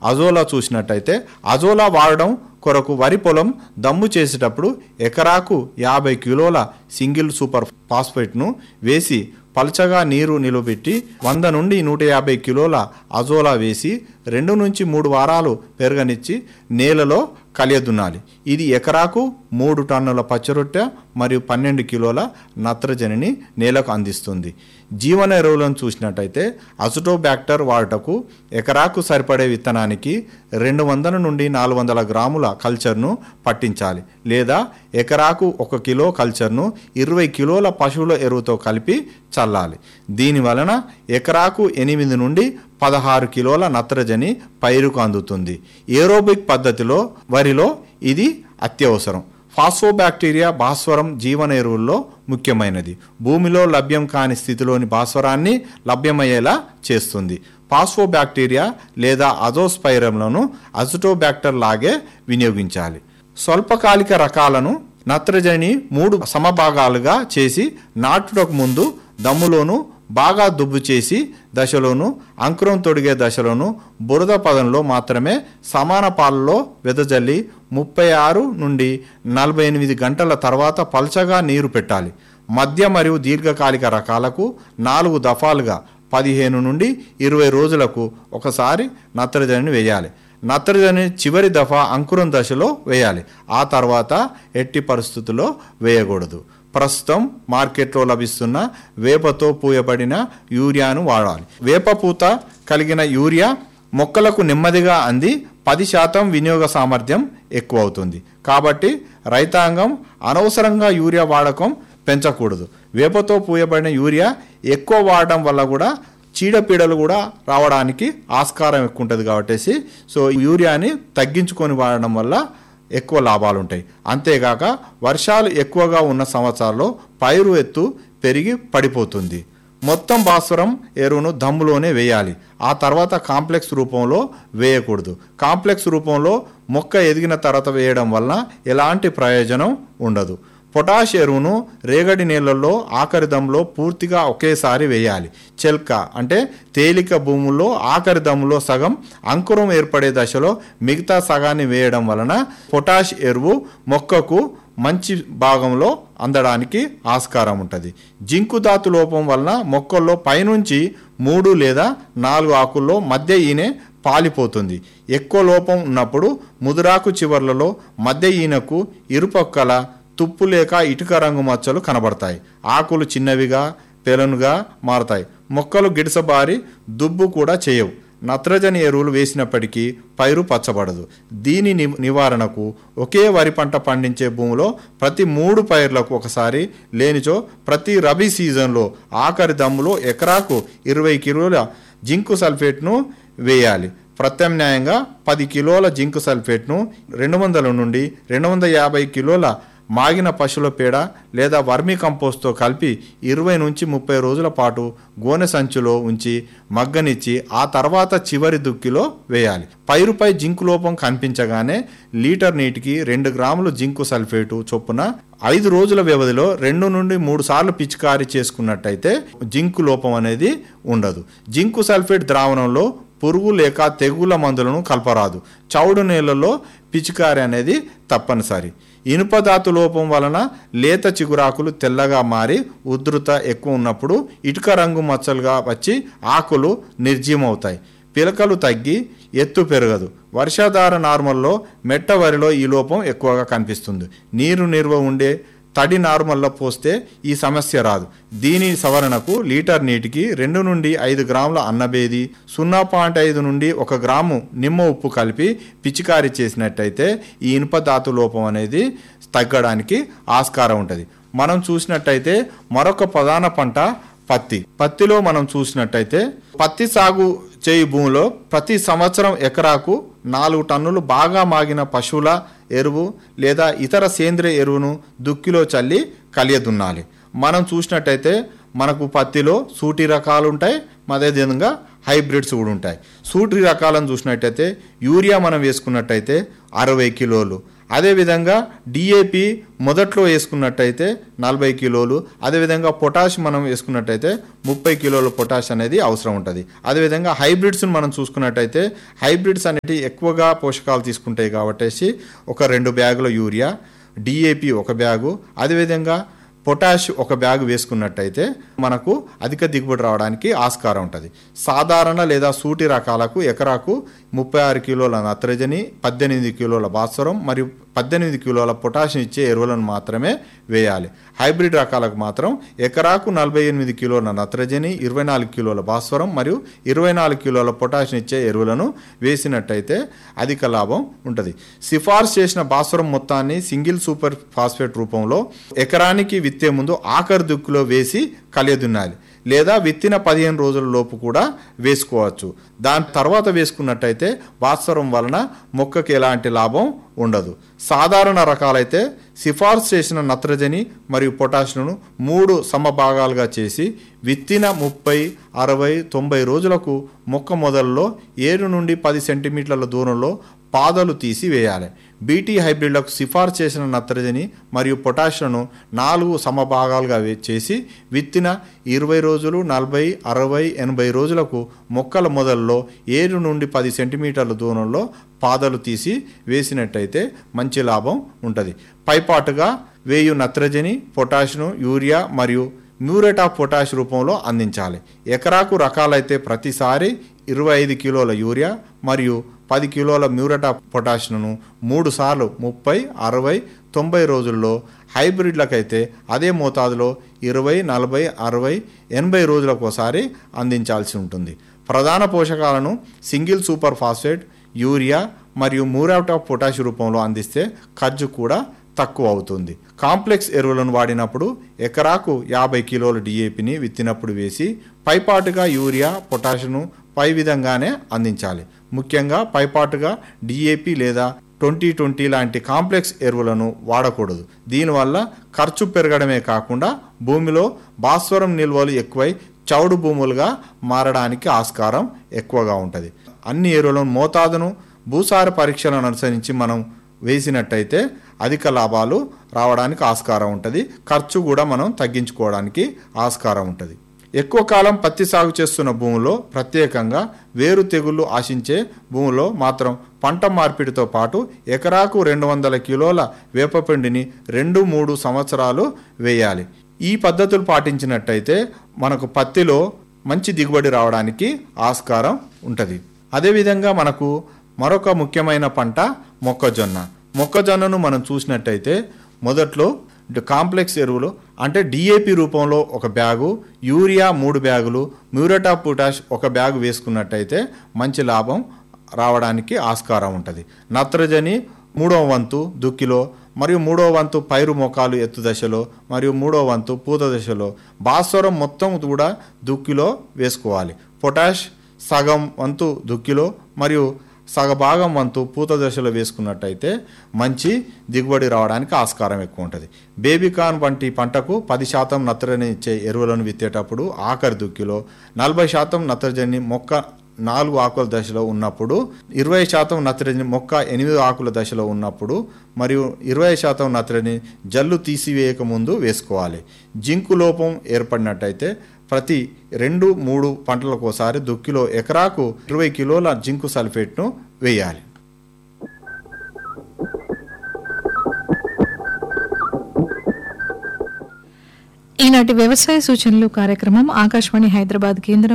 azolla చూసినట్టయితే azolla వాడడం కొరకు వరి పొలం దమ్ము చేసేటప్పుడు ఎకరాకు యాభై కిలోల సింగిల్ సూపర్ ఫాస్ఫేట్ను వేసి పల్చగా నీరు నిలబెట్టి వంద నుండి నూట యాభై కిలోల అజోలా వేసి రెండు నుంచి మూడు వారాలు పెరగనిచ్చి నేలలో కలియదున్నాలి ఇది ఎకరాకు మూడు టన్నుల పచ్చరొట్టె మరియు పన్నెండు కిలోల నత్రజనిని నేలకు అందిస్తుంది జీవన ఎరువులను చూసినట్టయితే అజటోబ్యాక్టర్ వాడుటకు ఎకరాకు సరిపడే విత్తనానికి రెండు వందల నుండి నాలుగు వందల గ్రాముల కల్చర్ను పట్టించాలి లేదా ఎకరాకు ఒక కిలో కల్చర్ను ఇరవై కిలోల పశువుల ఎరువుతో కలిపి చల్లాలి దీని వలన ఎకరాకు ఎనిమిది నుండి పదహారు కిలోల నత్రజని పైరుకు అందుతుంది ఏరోబిక్ పద్ధతిలో వరిలో ఇది అత్యవసరం ఫాస్ఫోబాక్టీరియా భాస్వరం జీవన ఎరువుల్లో ముఖ్యమైనది భూమిలో లభ్యం కాని స్థితిలోని భాస్వరాన్ని లభ్యమయ్యేలా చేస్తుంది ఫాస్ఫోబాక్టీరియా లేదా అజోస్పైరంలను అజటోబ్యాక్టర్ లాగే వినియోగించాలి స్వల్పకాలిక రకాలను నత్రజని మూడు సమభాగాలుగా చేసి నాటుటకు ముందు దమ్ములోను బాగా దుబ్బు చేసి దశలోను అంకురం తొడిగే దశలోను బురద పదంలో మాత్రమే సమాన పాలలో వెదజల్లి ముప్పై ఆరు నుండి నలభై ఎనిమిది గంటల తర్వాత పల్చగా నీరు పెట్టాలి మధ్య మరియు దీర్ఘకాలిక రకాలకు నాలుగు దఫాలుగా పదిహేను నుండి ఇరవై రోజులకు ఒకసారి నత్రజనిని వేయాలి నత్రజని చివరి దఫా అంకురం దశలో వేయాలి ఆ తర్వాత ఎట్టి పరిస్థితుల్లో వేయకూడదు ప్రస్తుతం మార్కెట్లో లభిస్తున్న వేపతో పూయబడిన యూరియాను వాడాలి వేప పూత కలిగిన యూరియా మొక్కలకు నెమ్మదిగా అంది పది శాతం వినియోగ సామర్థ్యం ఎక్కువ అవుతుంది కాబట్టి రైతాంగం అనవసరంగా యూరియా వాడకం పెంచకూడదు వేపతో పూయబడిన యూరియా ఎక్కువ వాడడం వల్ల కూడా చీడపీడలు కూడా రావడానికి ఆస్కారం ఎక్కువ ఉంటుంది కాబట్టి సో యూరియాని తగ్గించుకొని వాడడం వల్ల ఎక్కువ లాభాలు ఉంటాయి అంతేగాక వర్షాలు ఎక్కువగా ఉన్న సంవత్సరాల్లో పైరు ఎత్తు పెరిగి పడిపోతుంది మొత్తం భాస్వరం ఎరువును దమ్ములోనే వేయాలి ఆ తర్వాత కాంప్లెక్స్ రూపంలో వేయకూడదు కాంప్లెక్స్ రూపంలో మొక్క ఎదిగిన తర్వాత వేయడం వలన ఎలాంటి ప్రయోజనం ఉండదు పొటాష్ ఎరువును రేగడి నీళ్ళల్లో ఆఖరి దమ్ములో పూర్తిగా ఒకేసారి వేయాలి చెల్క అంటే తేలిక భూముల్లో ఆఖరి దమ్ములో సగం అంకురం ఏర్పడే దశలో మిగతా సగాన్ని వేయడం వలన పొటాష్ ఎరువు మొక్కకు మంచి భాగంలో అందడానికి ఆస్కారం ఉంటుంది జింకు ధాతు లోపం వలన మొక్కల్లో పైనుంచి మూడు లేదా నాలుగు ఆకుల్లో మధ్య ఈనె పాలిపోతుంది ఎక్కువ లోపం ఉన్నప్పుడు ముదురాకు చివర్లలో మధ్య ఈనకు ఇరుపక్కల తుప్పు లేక ఇటుక రంగు మచ్చలు కనబడతాయి ఆకులు చిన్నవిగా పెలనుగా మారతాయి మొక్కలు గిడసబారి దుబ్బు కూడా చేయవు నత్రజని ఎరువులు వేసినప్పటికీ పైరు పచ్చబడదు దీని ని- నివారణకు ఒకే వరి పంట పండించే భూమిలో ప్రతి మూడు పైర్లకు ఒకసారి లేనిచో ప్రతి రబీ సీజన్లో ఆఖరి దమ్ములో ఎకరాకు ఇరవై కిలోల జింకు సల్ఫేట్ను వేయాలి ప్రత్యామ్నాయంగా పది కిలోల జింకు సల్ఫేట్ను రెండు వందల నుండి రెండు వందల యాభై కిలోల మాగిన పశువుల పేడ లేదా వర్మీ కంపోస్ట్తో కలిపి ఇరవై నుంచి ముప్పై రోజుల పాటు గోనె సంచులో ఉంచి మగ్గనిచ్చి ఆ తర్వాత చివరి దుక్కిలో వేయాలి పైరుపై జింకు లోపం కనిపించగానే లీటర్ నీటికి రెండు గ్రాములు జింకు సల్ఫేటు చొప్పున ఐదు రోజుల వ్యవధిలో రెండు నుండి మూడు సార్లు పిచికారీ చేసుకున్నట్టయితే జింకు లోపం అనేది ఉండదు జింకు సల్ఫేట్ ద్రావణంలో పురుగు లేక తెగుళ్ళ మందులను కలపరాదు చౌడు నీళ్ళలో పిచికారి అనేది తప్పనిసరి ఇనుప ధాతు లోపం వలన లేత చిగురాకులు తెల్లగా మారి ఉధృత ఎక్కువ ఉన్నప్పుడు ఇటుక రంగు మచ్చలుగా వచ్చి ఆకులు నిర్జీవమవుతాయి పిలకలు తగ్గి ఎత్తు పెరగదు వర్షాధార నార్మల్లో మెట్ట వరిలో ఈ లోపం ఎక్కువగా కనిపిస్తుంది నీరు నిల్వ ఉండే తడి నార్మల్లో పోస్తే ఈ సమస్య రాదు దీని సవరణకు లీటర్ నీటికి రెండు నుండి ఐదు గ్రాముల అన్నబేది సున్నా పాయింట్ ఐదు నుండి ఒక గ్రాము నిమ్మ ఉప్పు కలిపి పిచికారీ చేసినట్టయితే ఈ ఇనుప ధాతు లోపం అనేది తగ్గడానికి ఆస్కారం ఉంటుంది మనం చూసినట్టయితే మరొక ప్రధాన పంట పత్తి పత్తిలో మనం చూసినట్టయితే పత్తి సాగు చేయి భూమిలో ప్రతి సంవత్సరం ఎకరాకు నాలుగు టన్నులు బాగా మాగిన పశువుల ఎరువు లేదా ఇతర సేంద్రియ ఎరువును దుక్కిలో చల్లి కలియదున్నాలి మనం చూసినట్టయితే మనకు పత్తిలో సూటి రకాలు ఉంటాయి అదేవిధంగా హైబ్రిడ్స్ కూడా ఉంటాయి సూటి రకాలను చూసినట్టయితే యూరియా మనం వేసుకున్నట్టయితే అరవై కిలోలు అదేవిధంగా డిఏపి మొదట్లో వేసుకున్నట్టయితే నలభై కిలోలు అదేవిధంగా పొటాష్ మనం వేసుకున్నట్టయితే ముప్పై కిలోల పొటాష్ అనేది అవసరం ఉంటుంది అదేవిధంగా హైబ్రిడ్స్ని మనం చూసుకున్నట్టయితే హైబ్రిడ్స్ అనేవి ఎక్కువగా పోషకాలు తీసుకుంటాయి కాబట్టి ఒక రెండు బ్యాగుల యూరియా డిఏపి ఒక బ్యాగు అదేవిధంగా పొటాష్ ఒక బ్యాగ్ వేసుకున్నట్టయితే మనకు అధిక దిగుబడి రావడానికి ఆస్కారం ఉంటుంది సాధారణ లేదా సూటి రకాలకు ఎకరాకు ముప్పై ఆరు కిలోల నత్రజని పద్దెనిమిది కిలోల భాస్వరం మరియు పద్దెనిమిది కిలోల పొటాషియం ఇచ్చే ఎరువులను మాత్రమే వేయాలి హైబ్రిడ్ రకాలకు మాత్రం ఎకరాకు నలభై ఎనిమిది కిలోల నత్రజని ఇరవై నాలుగు కిలోల భాస్వరం మరియు ఇరవై నాలుగు కిలోల పొటాషియం ఇచ్చే ఎరువులను వేసినట్టయితే అధిక లాభం ఉంటుంది సిఫార్సు చేసిన భాస్వరం మొత్తాన్ని సింగిల్ సూపర్ ఫాస్ఫేట్ రూపంలో ఎకరానికి విత్తే ముందు ఆఖరి దుక్కులో వేసి కలియదున్నాలి లేదా విత్తిన పదిహేను రోజుల లోపు కూడా వేసుకోవచ్చు దాని తర్వాత వేసుకున్నట్టయితే భాస్వరం వలన మొక్కకి ఎలాంటి లాభం ఉండదు సాధారణ రకాలైతే సిఫార్సు చేసిన నత్రజని మరియు పొటాషియంను మూడు సమభాగాలుగా చేసి విత్తిన ముప్పై అరవై తొంభై రోజులకు మొక్క మొదల్లో ఏడు నుండి పది సెంటీమీటర్ల దూరంలో పాదలు తీసి వేయాలి బీటీ హైబ్రిడ్లకు సిఫార్సు చేసిన నత్రజని మరియు పొటాషియంను నాలుగు సమభాగాలుగా వే- చేసి విత్తిన ఇరవై రోజులు నలభై అరవై ఎనభై రోజులకు మొక్కల మొదల్లో ఏడు నుండి పది సెంటీమీటర్ల దూరంలో పాదలు తీసి వేసినట్టయితే మంచి లాభం ఉంటుంది పైపాటుగా వేయు నత్రజని పొటాషియం యూరియా మరియు మ్యూరేట్ ఆఫ్ పొటాష్ రూపంలో అందించాలి ఎకరాకు రకాలైతే ప్రతిసారి ఇరవై ఐదు కిలోల యూరియా మరియు పది కిలోల మ్యూరేట్ ఆఫ్ పొటాషియంను మూడు సార్లు ముప్పై అరవై తొంభై రోజుల్లో హైబ్రిడ్లకైతే అదే మోతాదులో ఇరవై నలభై అరవై ఎనభై రోజులకు ఒకసారి అందించాల్సి ఉంటుంది ప్రధాన పోషకాలను సింగిల్ సూపర్ ఫాస్ఫేట్ యూరియా మరియు మ్యూరేట్ ఆఫ్ పొటాష్ రూపంలో అందిస్తే ఖర్చు కూడా తక్కువ అవుతుంది కాంప్లెక్స్ ఎరువులను వాడినప్పుడు ఎకరాకు యాభై కిలోల డిఏపిని విత్తినప్పుడు వేసి పైపాటుగా యూరియా పొటాషియం పై విధంగానే అందించాలి ముఖ్యంగా పైపాటుగా డిఏపి లేదా ట్వంటీ ట్వంటీ లాంటి కాంప్లెక్స్ ఎరువులను వాడకూడదు దీనివల్ల ఖర్చు పెరగడమే కాకుండా భూమిలో భాస్వరం నిల్వలు ఎక్కువై చౌడు భూములుగా మారడానికి ఆస్కారం ఎక్కువగా ఉంటుంది అన్ని ఎరువులను మోతాదును భూసార పరీక్షలను అనుసరించి మనం వేసినట్టయితే అధిక లాభాలు రావడానికి ఆస్కారం ఉంటుంది ఖర్చు కూడా మనం తగ్గించుకోవడానికి ఆస్కారం ఉంటుంది ఎక్కువ కాలం పత్తి సాగు చేస్తున్న భూములో ప్రత్యేకంగా వేరు తెగుళ్ళు ఆశించే భూములో మాత్రం పంట మార్పిడితో పాటు ఎకరాకు రెండు వందల కిలోల వేపపిండిని రెండు మూడు సంవత్సరాలు వేయాలి ఈ పద్ధతులు పాటించినట్టయితే మనకు పత్తిలో మంచి దిగుబడి రావడానికి ఆస్కారం ఉంటుంది అదేవిధంగా మనకు మరొక ముఖ్యమైన పంట మొక్కజొన్న మొక్కజొన్నను మనం చూసినట్టయితే మొదట్లో డి- కాంప్లెక్స్ ఎరువులు అంటే డిఏపి రూపంలో ఒక బ్యాగు యూరియా మూడు బ్యాగులు మ్యూరేట్ ఆఫ్ పొటాష్ ఒక బ్యాగు వేసుకున్నట్టయితే మంచి లాభం రావడానికి ఆస్కారం ఉంటుంది నత్రజని మూడవ వంతు దుక్కిలో మరియు మూడవ వంతు పైరు మొఖాలు ఎత్తు దశలో మరియు మూడవ వంతు పూత దశలో భాస్వరం మొత్తం కూడా దుక్కిలో వేసుకోవాలి పొటాష్ సగం వంతు దుక్కిలో మరియు సగభాగం వంతు పూత దశలో వేసుకున్నట్టయితే మంచి దిగుబడి రావడానికి ఆస్కారం ఎక్కువ ఉంటుంది బేబీకాన్ వంటి పంటకు పది శాతం నత్రజని ఇచ్చే ఎరువులను విత్తేటప్పుడు ఆఖరి దుక్కిలో నలభై శాతం నత్రజని మొక్క నాలుగు ఆకుల దశలో ఉన్నప్పుడు ఇరవై శాతం నత్రజని మొక్క ఎనిమిది ఆకుల దశలో ఉన్నప్పుడు మరియు ఇరవై శాతం నత్రజని జల్లు తీసివేయక ముందు వేసుకోవాలి జింకు లోపం ఏర్పడినట్టయితే ప్రతి రెండు మూడు పంటలకు ఒకసారి దుక్కిలో ఎకరాకు ఇరవై కిలోల జింకు సల్ఫేట్ను వేయాలి ఈనాటి వ్యవసాయ సూచనలు కార్యక్రమం ఆకాశవాణి హైదరాబాద్ కేంద్రం